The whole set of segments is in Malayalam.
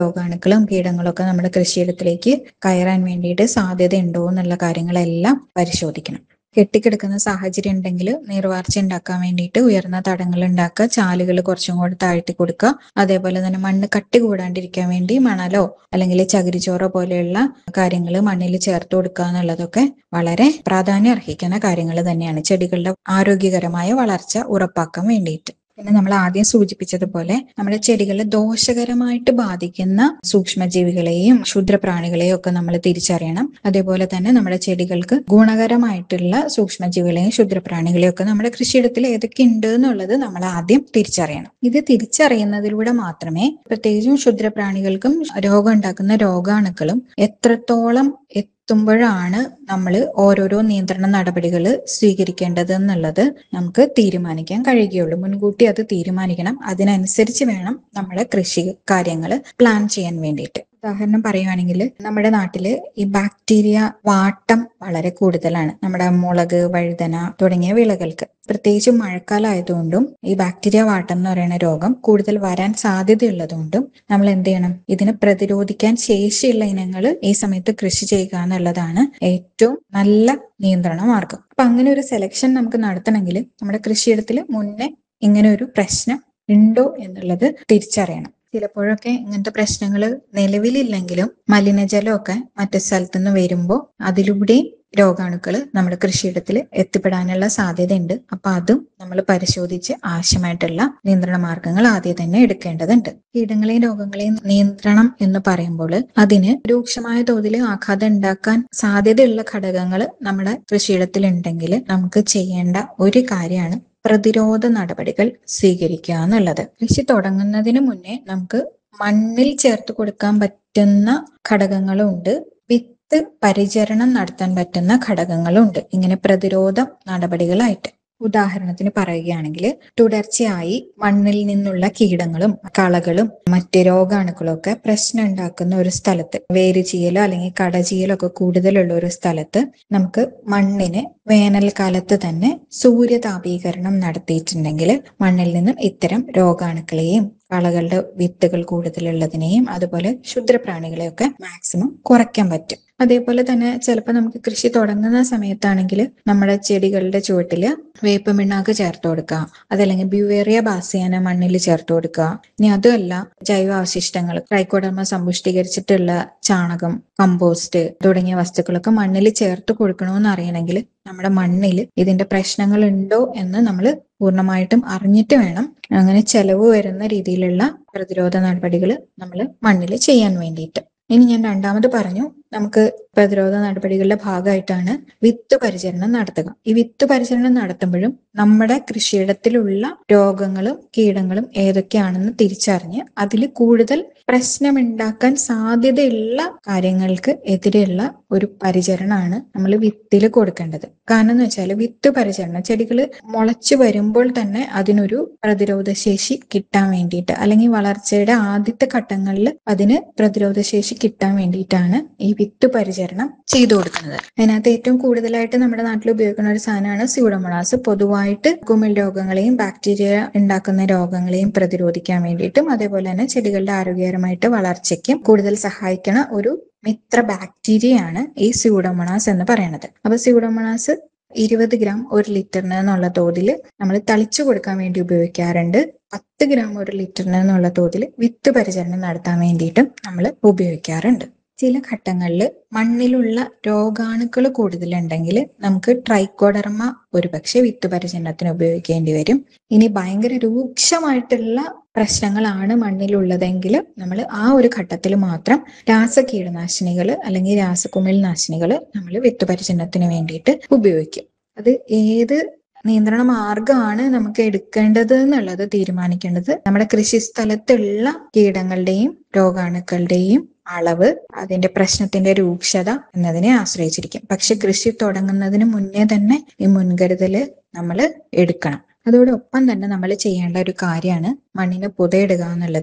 രോഗാണുക്കളും കീടങ്ങളും ഒക്കെ നമ്മുടെ കൃഷിയിടത്തിലേക്ക് കയറാൻ വേണ്ടിയിട്ട് സാധ്യതയുണ്ടോ എന്നുള്ള കാര്യങ്ങളെല്ലാം പരിശോധിക്കണം കെട്ടിക്കിടക്കുന്ന സാഹചര്യം ഉണ്ടെങ്കിൽ നീർവാർച്ച ഉണ്ടാക്കാൻ വേണ്ടിയിട്ട് ഉയർന്ന തടങ്ങൾ ഉണ്ടാക്കുക ചാലുകൾ കുറച്ചും കൂടെ താഴ്ത്തി കൊടുക്കുക അതേപോലെ തന്നെ മണ്ണ് കട്ടി കൂടാണ്ടിരിക്കാൻ വേണ്ടി മണലോ അല്ലെങ്കിൽ ചകിരിച്ചോറോ പോലെയുള്ള കാര്യങ്ങൾ മണ്ണിൽ ചേർത്ത് കൊടുക്കുക എന്നുള്ളതൊക്കെ വളരെ പ്രാധാന്യം അർഹിക്കുന്ന കാര്യങ്ങൾ തന്നെയാണ് ചെടികളുടെ ആരോഗ്യകരമായ വളർച്ച ഉറപ്പാക്കാൻ വേണ്ടിയിട്ട് പിന്നെ നമ്മൾ ആദ്യം സൂചിപ്പിച്ചതുപോലെ നമ്മുടെ ചെടികളെ ദോഷകരമായിട്ട് ബാധിക്കുന്ന സൂക്ഷ്മജീവികളെയും ക്ഷുദ്രപ്രാണികളെയും ഒക്കെ നമ്മൾ തിരിച്ചറിയണം അതേപോലെ തന്നെ നമ്മുടെ ചെടികൾക്ക് ഗുണകരമായിട്ടുള്ള സൂക്ഷ്മജീവികളെയും ക്ഷുദ്രപ്രാണികളെയും ഒക്കെ നമ്മുടെ കൃഷിയിടത്തിൽ ഏതൊക്കെ ഉണ്ട് എന്നുള്ളത് നമ്മൾ ആദ്യം തിരിച്ചറിയണം ഇത് തിരിച്ചറിയുന്നതിലൂടെ മാത്രമേ പ്രത്യേകിച്ചും ക്ഷുദ്രപ്രാണികൾക്കും രോഗം ഉണ്ടാക്കുന്ന രോഗാണുക്കളും എത്രത്തോളം എത്തുമ്പോഴാണ് നമ്മൾ ഓരോരോ നിയന്ത്രണ നടപടികൾ സ്വീകരിക്കേണ്ടത് എന്നുള്ളത് നമുക്ക് തീരുമാനിക്കാൻ കഴിയുകയുള്ളൂ മുൻകൂട്ടി അത് തീരുമാനിക്കണം അതിനനുസരിച്ച് വേണം നമ്മുടെ കൃഷി കാര്യങ്ങൾ പ്ലാൻ ചെയ്യാൻ വേണ്ടിയിട്ട് ഉദാഹരണം പറയുവാണെങ്കിൽ നമ്മുടെ നാട്ടില് ഈ ബാക്ടീരിയ വാട്ടം വളരെ കൂടുതലാണ് നമ്മുടെ മുളക് വഴുതന തുടങ്ങിയ വിളകൾക്ക് പ്രത്യേകിച്ച് മഴക്കാലം ആയതുകൊണ്ടും ഈ ബാക്ടീരിയ വാട്ടം എന്ന് പറയുന്ന രോഗം കൂടുതൽ വരാൻ സാധ്യതയുള്ളതുകൊണ്ടും നമ്മൾ എന്ത് ചെയ്യണം ഇതിനെ പ്രതിരോധിക്കാൻ ശേഷിയുള്ള ഇനങ്ങൾ ഈ സമയത്ത് കൃഷി ചെയ്യുക എന്നുള്ളതാണ് ഏറ്റവും നല്ല നിയന്ത്രണ മാർഗം അപ്പൊ അങ്ങനെ ഒരു സെലക്ഷൻ നമുക്ക് നടത്തണമെങ്കിൽ നമ്മുടെ കൃഷിയിടത്തിൽ മുന്നേ ഇങ്ങനെ ഒരു പ്രശ്നം ഉണ്ടോ എന്നുള്ളത് തിരിച്ചറിയണം ചിലപ്പോഴൊക്കെ ഇങ്ങനത്തെ പ്രശ്നങ്ങൾ നിലവിലില്ലെങ്കിലും മലിനജലമൊക്കെ മറ്റു സ്ഥലത്തു നിന്ന് വരുമ്പോൾ അതിലൂടെയും രോഗാണുക്കൾ നമ്മുടെ കൃഷിയിടത്തിൽ എത്തിപ്പെടാനുള്ള സാധ്യതയുണ്ട് അപ്പൊ അതും നമ്മൾ പരിശോധിച്ച് ആവശ്യമായിട്ടുള്ള നിയന്ത്രണ മാർഗങ്ങൾ ആദ്യം തന്നെ എടുക്കേണ്ടതുണ്ട് കീടങ്ങളെയും രോഗങ്ങളെയും നിയന്ത്രണം എന്ന് പറയുമ്പോൾ അതിന് രൂക്ഷമായ തോതിൽ ആഘാതം ഉണ്ടാക്കാൻ സാധ്യതയുള്ള ഘടകങ്ങൾ നമ്മുടെ കൃഷിയിടത്തിൽ ഉണ്ടെങ്കിൽ നമുക്ക് ചെയ്യേണ്ട ഒരു കാര്യമാണ് പ്രതിരോധ നടപടികൾ സ്വീകരിക്കുക എന്നുള്ളത് കൃഷി തുടങ്ങുന്നതിന് മുന്നേ നമുക്ക് മണ്ണിൽ ചേർത്ത് കൊടുക്കാൻ പറ്റുന്ന ഘടകങ്ങളുണ്ട് വിത്ത് പരിചരണം നടത്താൻ പറ്റുന്ന ഘടകങ്ങളുണ്ട് ഇങ്ങനെ പ്രതിരോധ നടപടികളായിട്ട് ഉദാഹരണത്തിന് പറയുകയാണെങ്കിൽ തുടർച്ചയായി മണ്ണിൽ നിന്നുള്ള കീടങ്ങളും കളകളും മറ്റ് രോഗാണുക്കളും ഒക്കെ പ്രശ്നം ഉണ്ടാക്കുന്ന ഒരു സ്ഥലത്ത് വേരുചീയലോ അല്ലെങ്കിൽ കടചീയലോ ഒക്കെ കൂടുതലുള്ള ഒരു സ്ഥലത്ത് നമുക്ക് മണ്ണിന് വേനൽക്കാലത്ത് തന്നെ സൂര്യതാപീകരണം നടത്തിയിട്ടുണ്ടെങ്കിൽ മണ്ണിൽ നിന്നും ഇത്തരം രോഗാണുക്കളെയും കളകളുടെ വിത്തുകൾ കൂടുതലുള്ളതിനെയും അതുപോലെ ക്ഷുദ്രപ്രാണികളെയൊക്കെ മാക്സിമം കുറയ്ക്കാൻ പറ്റും അതേപോലെ തന്നെ ചിലപ്പോൾ നമുക്ക് കൃഷി തുടങ്ങുന്ന സമയത്താണെങ്കിൽ നമ്മുടെ ചെടികളുടെ ചുവട്ടില് വേപ്പ് മിണ്ണാക്ക് ചേർത്ത് കൊടുക്കുക അതല്ലെങ്കിൽ ബ്യൂവേറിയ ബാസിയാന മണ്ണിൽ ചേർത്ത് കൊടുക്കുക ഇനി അതുമല്ല ജൈവാവശിഷ്ടങ്ങൾ ട്രൈക്കോഡർമ സമ്പുഷ്ടീകരിച്ചിട്ടുള്ള ചാണകം കമ്പോസ്റ്റ് തുടങ്ങിയ വസ്തുക്കളൊക്കെ മണ്ണിൽ ചേർത്ത് കൊടുക്കണമെന്ന് അറിയണമെങ്കിൽ നമ്മുടെ മണ്ണിൽ ഇതിന്റെ പ്രശ്നങ്ങൾ ഉണ്ടോ എന്ന് നമ്മൾ പൂർണ്ണമായിട്ടും അറിഞ്ഞിട്ട് വേണം അങ്ങനെ ചെലവ് വരുന്ന രീതിയിലുള്ള പ്രതിരോധ നടപടികൾ നമ്മൾ മണ്ണിൽ ചെയ്യാൻ വേണ്ടിയിട്ട് ഇനി ഞാൻ രണ്ടാമത് പറഞ്ഞു നമുക്ക് പ്രതിരോധ നടപടികളുടെ ഭാഗമായിട്ടാണ് വിത്ത് പരിചരണം നടത്തുക ഈ വിത്ത് പരിചരണം നടത്തുമ്പോഴും നമ്മുടെ കൃഷിയിടത്തിലുള്ള രോഗങ്ങളും കീടങ്ങളും ഏതൊക്കെയാണെന്ന് തിരിച്ചറിഞ്ഞ് അതിൽ കൂടുതൽ പ്രശ്നമുണ്ടാക്കാൻ സാധ്യതയുള്ള കാര്യങ്ങൾക്ക് എതിരെയുള്ള ഒരു പരിചരണമാണ് നമ്മൾ വിത്തിൽ കൊടുക്കേണ്ടത് കാരണം എന്ന് വെച്ചാൽ വിത്ത് പരിചരണം ചെടികൾ മുളച്ചു വരുമ്പോൾ തന്നെ അതിനൊരു പ്രതിരോധ ശേഷി കിട്ടാൻ വേണ്ടിയിട്ട് അല്ലെങ്കിൽ വളർച്ചയുടെ ആദ്യത്തെ ഘട്ടങ്ങളിൽ അതിന് പ്രതിരോധ ശേഷി കിട്ടാൻ വേണ്ടിയിട്ടാണ് ഈ വിത്ത് പരിചരണം ചെയ്തു കൊടുക്കുന്നത് അതിനകത്ത് ഏറ്റവും കൂടുതലായിട്ട് നമ്മുടെ നാട്ടിൽ ഉപയോഗിക്കുന്ന ഒരു സാധനമാണ് സ്യൂഡോമോണാസ് പൊതുവായിട്ട് കുമിൾ രോഗങ്ങളെയും ബാക്ടീരിയ ഉണ്ടാക്കുന്ന രോഗങ്ങളെയും പ്രതിരോധിക്കാൻ വേണ്ടിയിട്ടും അതേപോലെ തന്നെ ചെടികളുടെ ആരോഗ്യകരമായിട്ട് വളർച്ചയ്ക്കും കൂടുതൽ സഹായിക്കണ ഒരു മിത്ര ബാക്ടീരിയയാണ് ഈ സ്യൂഡോമോണാസ് എന്ന് പറയുന്നത് അപ്പൊ സ്യൂഡോമോണാസ് ഇരുപത് ഗ്രാം ഒരു ലിറ്ററിന് എന്നുള്ള തോതിൽ നമ്മൾ തളിച്ചു കൊടുക്കാൻ വേണ്ടി ഉപയോഗിക്കാറുണ്ട് പത്ത് ഗ്രാം ഒരു ലിറ്ററിന് എന്നുള്ള തോതിൽ വിത്ത് പരിചരണം നടത്താൻ വേണ്ടിയിട്ടും നമ്മൾ ഉപയോഗിക്കാറുണ്ട് ചില ഘട്ടങ്ങളിൽ മണ്ണിലുള്ള രോഗാണുക്കൾ കൂടുതലുണ്ടെങ്കിൽ നമുക്ക് ട്രൈക്കോഡർമ ഒരുപക്ഷെ വിത്ത് പരിചരണത്തിന് ഉപയോഗിക്കേണ്ടി വരും ഇനി ഭയങ്കര രൂക്ഷമായിട്ടുള്ള പ്രശ്നങ്ങളാണ് മണ്ണിലുള്ളതെങ്കിൽ നമ്മൾ ആ ഒരു ഘട്ടത്തിൽ മാത്രം രാസകീടനാശിനികൾ അല്ലെങ്കിൽ രാസകുമിൾ നാശിനികൾ നമ്മൾ വിത്ത് പരിചരണത്തിന് വേണ്ടിയിട്ട് ഉപയോഗിക്കും അത് ഏത് നിയന്ത്രണ മാർഗമാണ് നമുക്ക് എടുക്കേണ്ടത് എന്നുള്ളത് തീരുമാനിക്കേണ്ടത് നമ്മുടെ കൃഷി സ്ഥലത്തുള്ള കീടങ്ങളുടെയും രോഗാണുക്കളുടെയും അളവ് അതിന്റെ പ്രശ്നത്തിന്റെ രൂക്ഷത എന്നതിനെ ആശ്രയിച്ചിരിക്കും പക്ഷെ കൃഷി തുടങ്ങുന്നതിന് മുന്നേ തന്നെ ഈ മുൻകരുതല് നമ്മൾ എടുക്കണം അതോടൊപ്പം തന്നെ നമ്മൾ ചെയ്യേണ്ട ഒരു കാര്യമാണ് മണ്ണിന് പുതയിടുക എന്നുള്ളത്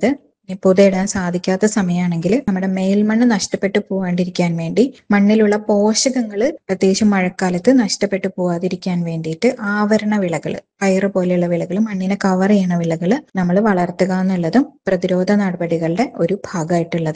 പുതയിടാൻ സാധിക്കാത്ത സമയമാണെങ്കിൽ നമ്മുടെ മേൽമണ്ണ് നഷ്ടപ്പെട്ടു പോകാണ്ടിരിക്കാൻ വേണ്ടി മണ്ണിലുള്ള പോഷകങ്ങൾ പ്രത്യേകിച്ച് മഴക്കാലത്ത് നഷ്ടപ്പെട്ടു പോവാതിരിക്കാൻ വേണ്ടിയിട്ട് ആവരണ വിളകൾ പയറ് പോലെയുള്ള വിളകൾ മണ്ണിനെ കവർ ചെയ്യണ വിളകൾ നമ്മൾ വളർത്തുക എന്നുള്ളതും പ്രതിരോധ നടപടികളുടെ ഒരു ഭാഗമായിട്ടുള്ളതാണ്